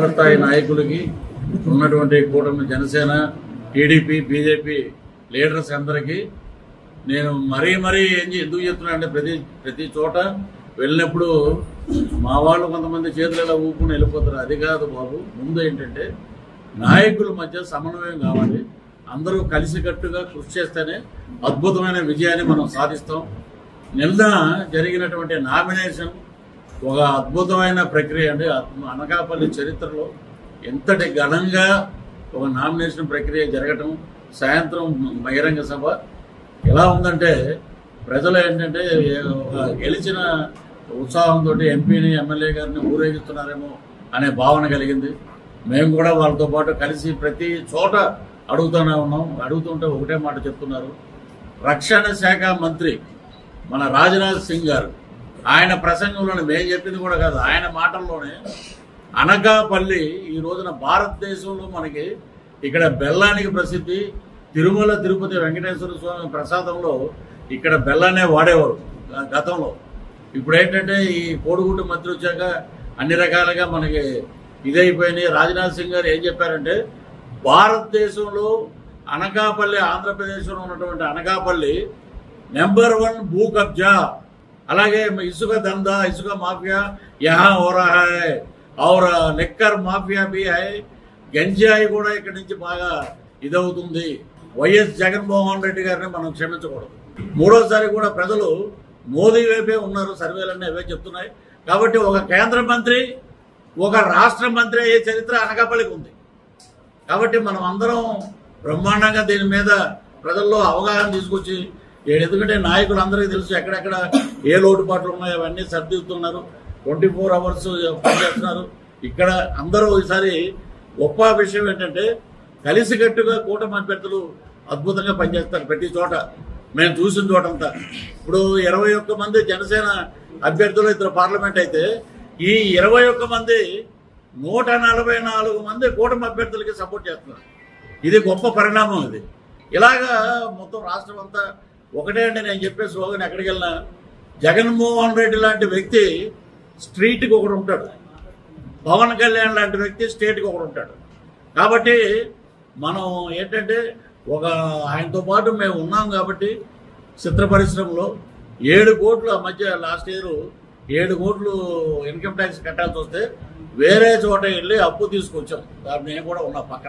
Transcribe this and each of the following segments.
స్థాయి నాయకులకి ఉన్నటువంటి కూటమి జనసేన టీడీపీ బీజేపీ లీడర్స్ అందరికీ నేను మరీ మరీ ఏం చే- ఎందుకు చెప్తున్నా అంటే ప్రతి ప్రతి చోట వెళ్ళినప్పుడు మా వాళ్ళు కొంతమంది చేతులు ఇలా ఊపుకుని వెళ్ళిపోతారు అది కాదు బాబు ముందు ఏంటంటే నాయకుల మధ్య సమన్వయం కావాలి అందరూ కలిసికట్టుగా కృషి చేస్తేనే అద్భుతమైన విజయాన్ని మనం సాధిస్తాం నిన్న జరిగినటువంటి నామినేషన్ ఒక అద్భుతమైన ప్రక్రియ అండి అనకాపల్లి చరిత్రలో ఎంతటి ఘనంగా ఒక నామినేషన్ ప్రక్రియ జరగటం సాయంత్రం బహిరంగ సభ ఎలా ఉందంటే ప్రజలు ఏంటంటే ఒక గెలిచిన ఉత్సాహంతో ఎంపీని ఎమ్మెల్యే గారిని ఊరేగిస్తున్నారేమో అనే భావన కలిగింది మేము కూడా వాళ్ళతో పాటు కలిసి ప్రతి చోట అడుగుతూనే ఉన్నాం అడుగుతుంటే ఒకటే మాట చెప్తున్నారు రక్షణ శాఖ మంత్రి మన రాజ్నాథ్ సింగ్ గారు ఆయన ప్రసంగంలోనే మేము చెప్పింది కూడా కాదు ఆయన మాటల్లోనే అనకాపల్లి ఈ రోజున భారతదేశంలో మనకి ఇక్కడ బెల్లానికి ప్రసిద్ధి తిరుమల తిరుపతి వెంకటేశ్వర స్వామి ప్రసాదంలో ఇక్కడ బెల్లానే వాడేవారు గ- గతంలో ఇప్పుడు ఏంటంటే ఈ కోడిగుడ్డు మంత్రి వచ్చాక అన్ని రకాలుగా మనకి ఇదైపోయినాయి రాజ్నాథ్ సింగ్ గారు ఏం చెప్పారంటే భారతదేశంలో అనకాపల్లి ఆంధ్రప్రదేశ్లో ఉన్నటువంటి అనకాపల్లి నెంబర్ వన్ భూ కబ్జా అలాగే ఇసుక దందా ఇసుక మాఫియా యహా హో రహా హై और లెక్కర్ మాఫియా బి హై గంజాయి కూడా ఇక్కడి నుంచి బాగా ఇదవుతుంది వైఎస్ జగన్మోహన్ రెడ్డి గారిని మనం క్షమించకూడదు మూడోసారి కూడా ప్రజలు మోదీ వైపే ఉన్నారు సర్వేలన్నీ అవే చెప్తున్నాయి కాబట్టి ఒక కేంద్ర మంత్రి ఒక రాష్ట్ర మంత్రి అయ్యే చరిత్ర అనకాపల్లికి ఉంది కాబట్టి మనం అందరం బ్రహ్మాండంగా దీని మీద ప్రజల్లో అవగాహన తీసుకొచ్చి ఏ- ఎందుకంటే నాయకులు అందరికీ తెలుసు ఎక్కడెక్కడ ఏ లోటుపాట్లు ఉన్నాయో అవన్నీ సర్దిస్తున్నారు ట్వంటీ ఫోర్ అవర్స్ పనిచేస్తున్నారు ఇక్కడ అందరూ ఈసారి గొప్ప విషయం ఏంటంటే కలిసికట్టుగా కూటమి అభ్యర్థులు అద్భుతంగా పనిచేస్తారు ప్రతి చోట మేము చూసిన చోటంతా ఇప్పుడు ఇరవై ఒక్క మంది జనసేన అభ్యర్థులు ఇద్దరు పార్లమెంట్ అయితే ఈ ఇరవై ఒక్క మంది నూట నలభై నాలుగు మంది కూటమి అభ్యర్థులకి సపోర్ట్ చేస్తున్నారు ఇది గొప్ప పరిణామం ఇది ఇలాగా మొత్తం రాష్ట్రం అంతా ఒకటే అండి నేను చెప్పే స్లోగన్ ఎక్కడికి వెళ్ళినా జగన్మోహన్ రెడ్డి లాంటి వ్యక్తి స్ట్రీట్కి ఒకడు ఉంటాడు పవన్ కళ్యాణ్ లాంటి వ్యక్తి స్టేట్కి ఒకడు ఉంటాడు కాబట్టి మనం ఏంటంటే ఒక ఆయనతో పాటు మేము ఉన్నాం కాబట్టి చిత్ర పరిశ్రమలో ఏడు కోట్లు ఆ మధ్య లాస్ట్ ఇయర్ ఏడు కోట్లు ఇన్కమ్ ట్యాక్స్ కట్టాల్సి వస్తే వేరే చోట వెళ్ళి అప్పు తీసుకొచ్చాం దాన్ని నేను కూడా ఉన్నా పక్కన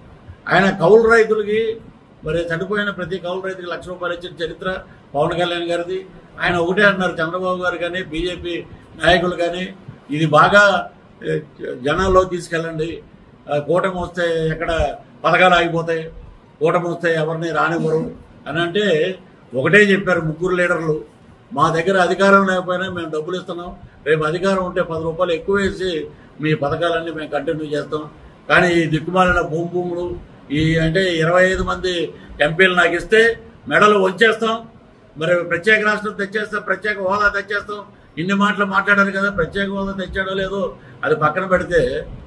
ఆయన కౌలు రైతులకి మరి చనిపోయిన ప్రతి కౌలు రైతుకి లక్ష రూపాయలు ఇచ్చిన చరిత్ర పవన్ కళ్యాణ్ గారిది ఆయన ఒకటే అన్నారు చంద్రబాబు గారు కానీ బీజేపీ నాయకులు కానీ ఇది బాగా ఏ, జనాల్లో తీసుకెళ్ళండి ఆ, కూటమి వస్తే ఎక్కడ పథకాలు ఆగిపోతాయి కూటమి వస్తే ఎవరిని రానివ్వరు అని అంటే ఒకటే చెప్పారు ముగ్గురు లీడర్లు మా దగ్గర అధికారం లేకపోయినా మేము డబ్బులు ఇస్తున్నాం రేపు అధికారం ఉంటే పది రూపాయలు ఎక్కువ వేసి మీ పథకాలన్నీ మేము కంటిన్యూ చేస్తాం కానీ ఈ దిక్కుమాలిన భూమి భూములు ఈ అంటే ఇరవై ఐదు మంది ఎంపీలు నాకు ఇస్తే మెడలు వచ్చేస్తాం మరి ప్రత్యేక రాష్ట్రం తెచ్చేస్తాం ప్రత్యేక హోదా తెచ్చేస్తాం ఇన్ని మాటలు మాట్లాడారు కదా ప్రత్యేక హోదా తెచ్చాడో లేదో అది పక్కన పెడితే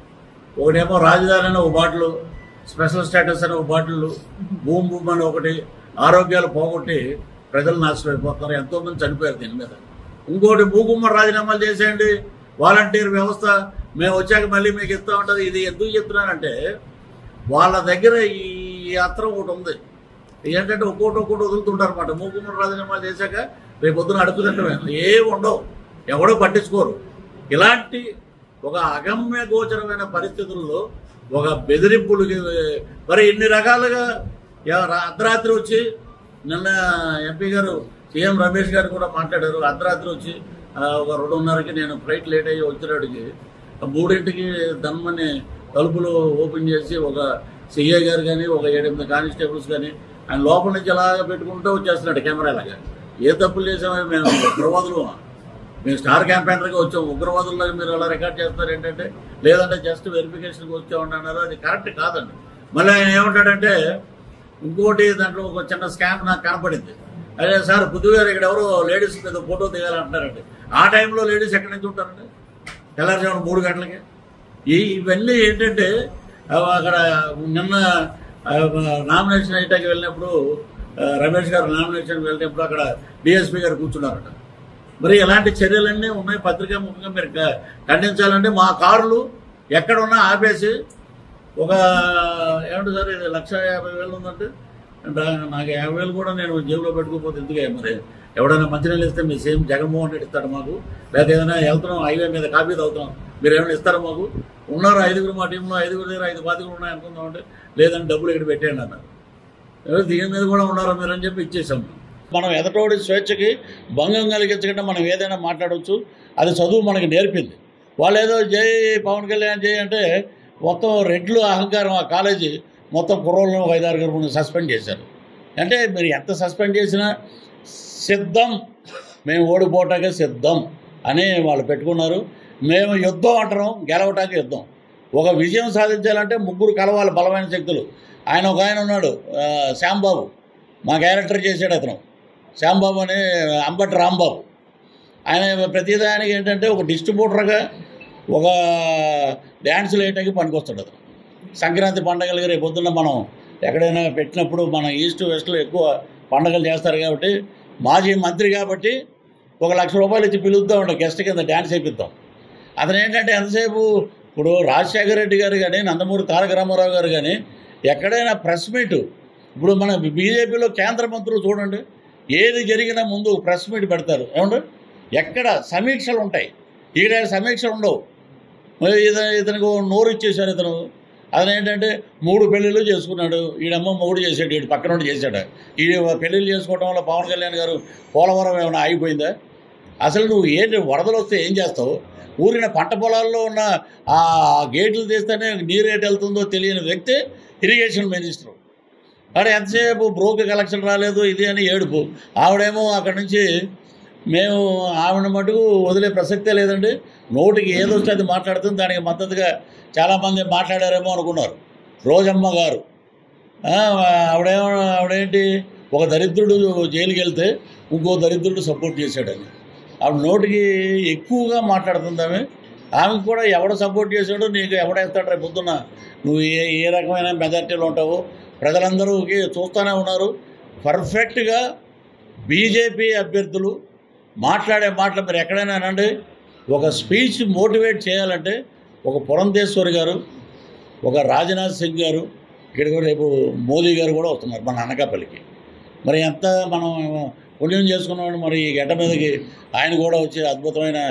ఒకటేమో రాజధాని అని ఒక బాటిల్ స్పెషల్ స్టేటస్ అని ఒక బాటిల్ భూమి భూమి అని ఒకటి ఆరోగ్యాలు పోగొట్టి ప్రజలు నాశనం అయిపోతున్నారు ఎంతో మంది చనిపోయారు దీని మీద ఇంకోటి భూగుమ్మ రాజీనామాలు చేసేయండి వాలంటీర్ వ్యవస్థ మేము వచ్చాక మళ్ళీ మీకు ఇస్తా ఉంటుంది ఇది ఎందుకు చెప్తున్నానంటే వాళ్ళ దగ్గర ఈ అస్త్రం ఒకటి ఉంది ఏంటంటే ఒక్కోటి ఒక్కోటి వదులుతుంటారు అనమాట మూకుమ్మడి రాజీనామాలు చేశాక రేపు పొద్దున అడుగుతుంటే ఏం ఉండవు ఎవడో పట్టించుకోరు ఇలాంటి ఒక అగమ్య గోచరమైన పరిస్థితుల్లో ఒక బెదిరింపులకి మరి ఇన్ని రకాలుగా ఎవ- రా- అర్ధరాత్రి వచ్చి నిన్న ఎంపీ గారు సీఎం రమేష్ గారు కూడా మాట్లాడారు అర్ధరాత్రి వచ్చి ఆ, ఒక రెండున్నరకి నేను ఫ్లైట్ లేట్ అయ్యి వచ్చినాడికి మూడింటికి ధన్మని తలుపులు ఓపెన్ చేసి ఒక సిఐ గారు కానీ ఒక ఏడెనిమిది కానిస్టేబుల్స్ కానీ ఆయన లోపల నుంచి అలాగ పెట్టుకుంటూ వచ్చేస్తున్నాడు కెమెరా లాగా ఏ తప్పులు చేసామో మేము ఉగ్రవాదులు మేము స్టార్ క్యాంపెయినర్గా వచ్చాం ఉగ్రవాదుల్లాగా మీరు అలా రికార్డ్ చేస్తారు ఏంటంటే లేదంటే జస్ట్ వెరిఫికేషన్కి వచ్చామన్నారు అది కరెక్ట్ కాదండి మళ్ళీ ఆయన ఏమంటాడంటే ఇంకోటి దాంట్లో ఒక చిన్న స్కామ్ నాకు కనపడింది అదే సార్ పుదుగారు ఇక్కడ ఎవరో లేడీస్ మీద ఫోటో దిగాలంటున్నారండి ఆ టైంలో లేడీస్ ఎక్కడి నుంచి ఉంటారండి తెల్లారుజామున మూడు గంటలకి ఈ ఇవన్నీ ఏంటంటే ఆ, అక్కడ నిన్న నామినేషన్ అయ్యటానికి వెళ్ళినప్పుడు ఆ, రమేష్ గారు నామినేషన్ వెళ్ళినప్పుడు అక్కడ డిఎస్పీ గారు కూర్చున్నారట మరి ఇలాంటి చర్యలన్నీ ఉన్నాయి పత్రికా ముఖంగా మీరు క- ఖండించాలంటే మా కార్లు ఎక్కడ ఉన్నా ఆపేసి ఒక ఏమంటే సార్ ఇది లక్ష యాభై వేలు ఉందంటే డా- నాకు యాభై వేలు కూడా నేను జేబులో పెట్టుకోకపోతే ఎందుకే మరి ఎవడైనా మంచినీళ్ళు ఇస్తే మీ సేమ్ జగన్మోహన్ రెడ్డి ఇస్తాడు మాకు లేకపోతే ఏదైనా వెళ్తున్నాం హైవే మీద కాఫీ తాగుతున్నాం మీరు ఏమైనా ఇస్తారా మాకు ఉన్నారు ఐదుగురు మా టీంలో ఐదుగురు దగ్గర ఐదు బాధ్యతలు ఉన్నాయి అనుకుందాం అంటే లేదంటే డబ్బులు ఇక్కడ పెట్టేయండి అన్నారు ఎవరు దీని మీద కూడా ఉన్నారా మీరు అని చెప్పి ఇచ్చేసాం మనం ఎదటోడి స్వేచ్ఛకి భంగం కలిగించకుండా మనం ఏదైనా మాట్లాడవచ్చు అది చదువు మనకి నేర్పింది వాళ్ళు ఏదో జై పవన్ కళ్యాణ్ జై అంటే మొత్తం రెడ్లు అహంకారం ఆ కాలేజీ మొత్తం కుర్రోళ్ళను ఒక ఐదారు గారు సస్పెండ్ చేశారు అంటే మీరు ఎంత సస్పెండ్ చేసినా సిద్ధం మేము ఓడిపోవటానికి సిద్ధం అని వాళ్ళు పెట్టుకున్నారు మేము యుద్ధం అంటున్నాం గెలవటానికి యుద్ధం ఒక విజయం సాధించాలంటే ముగ్గురు కలవాలి బలమైన శక్తులు ఆయన ఒక ఆయన ఉన్నాడు ఆ, శ్యాంబాబు మా క్యారెక్టర్ చేశాడు అతను శ్యాంబాబు అని అంబటి రాంబాబు ఆయన ప్రతిదానికి ఏంటంటే ఒక డిస్ట్రిబ్యూటర్గా ఒక డ్యాన్సులు వేయటానికి పనికొస్తాడు అతను సంక్రాంతి పండగలకి రేపు పొద్దున్న మనం ఎక్కడైనా పెట్టినప్పుడు మన ఈస్ట్ వెస్ట్లో ఎక్కువ పండగలు చేస్తారు కాబట్టి మాజీ మంత్రి కాబట్టి ఒక లక్ష రూపాయలు ఇచ్చి పిలుద్దాం ఉండే గెస్ట్ కింద డ్యాన్స్ వేయిద్దాం అతను ఏంటంటే ఎంతసేపు ఇప్పుడు రాజశేఖర రెడ్డి గారు కానీ నందమూరి తారక రామారావు గారు కానీ ఎక్కడైనా ప్రెస్ మీట్ ఇప్పుడు మన బీజేపీలో కేంద్ర మంత్రులు చూడండి ఏది జరిగినా ముందు ప్రెస్ మీట్ పెడతారు ఏమంటారు ఎక్కడ సమీక్షలు ఉంటాయి ఈడ సమీక్షలు ఉండవు మరి ఇతను ఇతనికి ఓ నోరు ఇచ్చేశారు ఇతను అతను ఏంటంటే మూడు పెళ్ళిళ్ళు చేసుకున్నాడు ఈడమ్మ మూడు చేశాడు ఈడు పక్కన ఉండి చేశాడు ఈ పెళ్ళిళ్ళు చేసుకోవడం వల్ల పవన్ కళ్యాణ్ గారు పోలవరం ఏమైనా ఆగిపోయిందా అసలు నువ్వు ఏంటి వరదలు వస్తే ఏం చేస్తావు ఊరిన పంట పొలాల్లో ఉన్న ఆ గేట్లు తీస్తేనే నీరు ఎటు వెళ్తుందో తెలియని వ్యక్తి ఇరిగేషన్ మినిస్టర్ అక్కడ ఎంతసేపు బ్రోక్ కలెక్షన్ రాలేదు ఇది అని ఏడుపు ఆవిడేమో అక్కడి నుంచి మేము ఆవిడ మటుకు వదిలే ప్రసక్తే లేదండి నోటికి ఏదొస్తే అది మాట్లాడుతుంది దానికి మద్దతుగా చాలామంది మాట్లాడారేమో అనుకున్నారు రోజమ్మ గారు ఆ, ఆవిడేమో ఆవిడేంటి ఒక దరిద్రుడు జైలుకి వెళ్తే ఇంకో దరిద్రుడు సపోర్ట్ చేశాడని ఆవిడ నోటికి ఎక్కువగా మాట్లాడుతుంది ఆమె ఆమెకు కూడా ఎవడ సపోర్ట్ చేశాడో నీకు ఎవడేస్తాడు రేపు పొద్దున్న నువ్వు ఏ ఏ రకమైన మెజార్టీలో ఉంటావో ప్రజలందరూ చూస్తూనే ఉన్నారు పర్ఫెక్ట్గా బీజేపీ అభ్యర్థులు మాట్లాడే మాటలు మీరు ఎక్కడైనా అనండి ఒక స్పీచ్ మోటివేట్ చేయాలంటే ఒక పురంధేశ్వరి గారు ఒక రాజ్నాథ్ సింగ్ గారు ఇక్కడికి రేపు మోదీ గారు కూడా వస్తున్నారు మన అనకాపల్లికి మరి ఎంత మనం పుణ్యం చేసుకున్నాం మరి ఈ గడ్డ మీదకి ఆయన కూడా వచ్చి అద్భుతమైన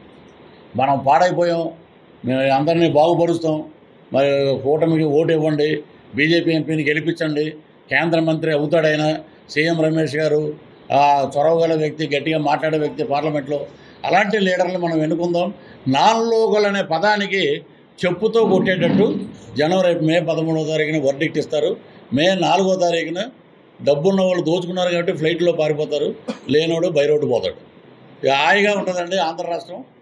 మనం పాడైపోయాం మేము అందరినీ బాగుపరుస్తాం మరి కూటమికి ఓటు ఇవ్వండి బీజేపీ ఎంపీని గెలిపించండి కేంద్ర మంత్రి అవుతాడైనా సీఎం రమేష్ గారు ఆ చొరవ గల వ్యక్తి గట్టిగా మాట్లాడే వ్యక్తి పార్లమెంట్లో అలాంటి లీడర్లు మనం ఎన్నుకుందాం నాన్ లోకల్ అనే పదానికి చెప్పుతో కొట్టేటట్టు జనవరి మే పదమూడవ తారీఖున వర్డిక్ట్ ఇస్తారు మే నాలుగో తారీఖున డబ్బున్న వాళ్ళు దోచుకున్నారు కాబట్టి ఫ్లైట్లో పారిపోతారు లేనోడు బై రోడ్డు పోతాడు ఇక హాయిగా ఉంటుందండి ఆంధ్ర రాష్ట్రం